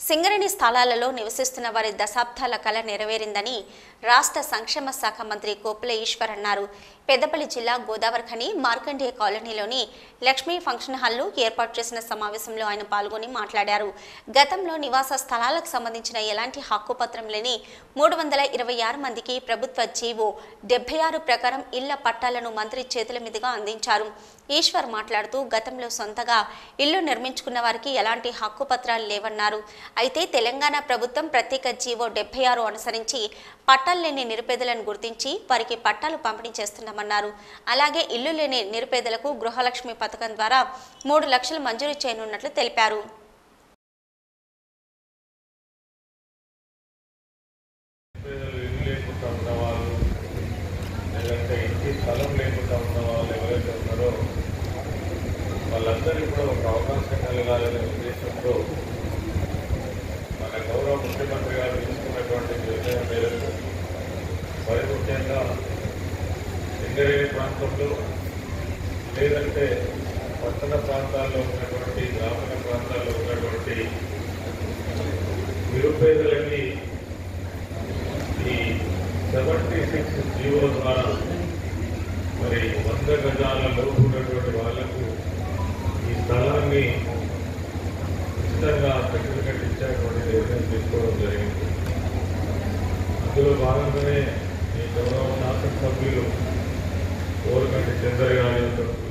సింగరేణి స్థలాలలో నివసిస్తున్న వారి దశాబ్దాల కళ నెరవేరిందని రాష్ట్ర సంక్షేమ శాఖ మంత్రి కోపుల ఈశ్వర్ అన్నారు పెద్దపల్లి జిల్లా గోదావరిఖని మార్కండేయ కాలనీలోని లక్ష్మీ ఫంక్షన్ హాల్లో ఏర్పాటు చేసిన సమావేశంలో ఆయన పాల్గొని మాట్లాడారు గతంలో నివాస స్థలాలకు సంబంధించిన ఎలాంటి హక్కుపత్రం లేని మూడు వందల ఇరవై ఆరు మందికి ప్రభుత్వ జీవో డెబ్బై ఆరు ప్రకారం ఇళ్ల పట్టాలను మంత్రి చేతుల మీదుగా అందించారు ఈశ్వర్ మాట్లాడుతూ గతంలో సొంతగా ఇల్లు నిర్మించుకున్న వారికి ఎలాంటి హక్కుపత్రాలు లేవన్నారు అయితే తెలంగాణ ప్రభుత్వం ప్రత్యేక జీవో డెబ్బై ఆరు అనుసరించి పట్టాలు లేని నిరుపేదలను గుర్తించి వారికి పట్టాలు పంపిణీ చేస్తున్నామన్నారు అలాగే ఇల్లు లేని నిరుపేదలకు గృహలక్ష్మి పథకం ద్వారా మూడు లక్షలు మంజూరు చేయనున్నట్లు తెలిపారు పేదలు ఇల్లు లేకుండా ఉన్న వాళ్ళు లేదంటే ఇంటి స్థలం లేకుండా ఉన్న వాళ్ళు ఎవరైతే ఉన్నారో వాళ్ళందరికీ కూడా ఒక అవకాశం కలగాలనే ఉద్దేశంతో మన గౌరవ ముఖ్యమంత్రి గారు తీసుకున్నటువంటి నిర్ణయం మేరకు మరి ముఖ్యంగా సింగరేణి ప్రాంతంలో లేదంటే పట్టణ ప్రాంతాల్లో ఉన్నటువంటి గ్రామీణ ప్రాంతాల్లో ఉన్నటువంటి నిరుపేదలకి ఈ సెవెంటీ సిక్స్ జీవో ద్వారా మరి వంద గజాల లోపు ఉన్నటువంటి వాళ్లకు ఈ స్థలాన్ని ఉచితంగా సర్టిఫికెట్ ఇచ్చేటువంటి నిర్ణయం తీసుకోవడం జరిగింది అందులో భాగంగానే ఈ గౌరవ శాసనసభ్యులు ఓరగంటి చంద్ర గారి యొక్క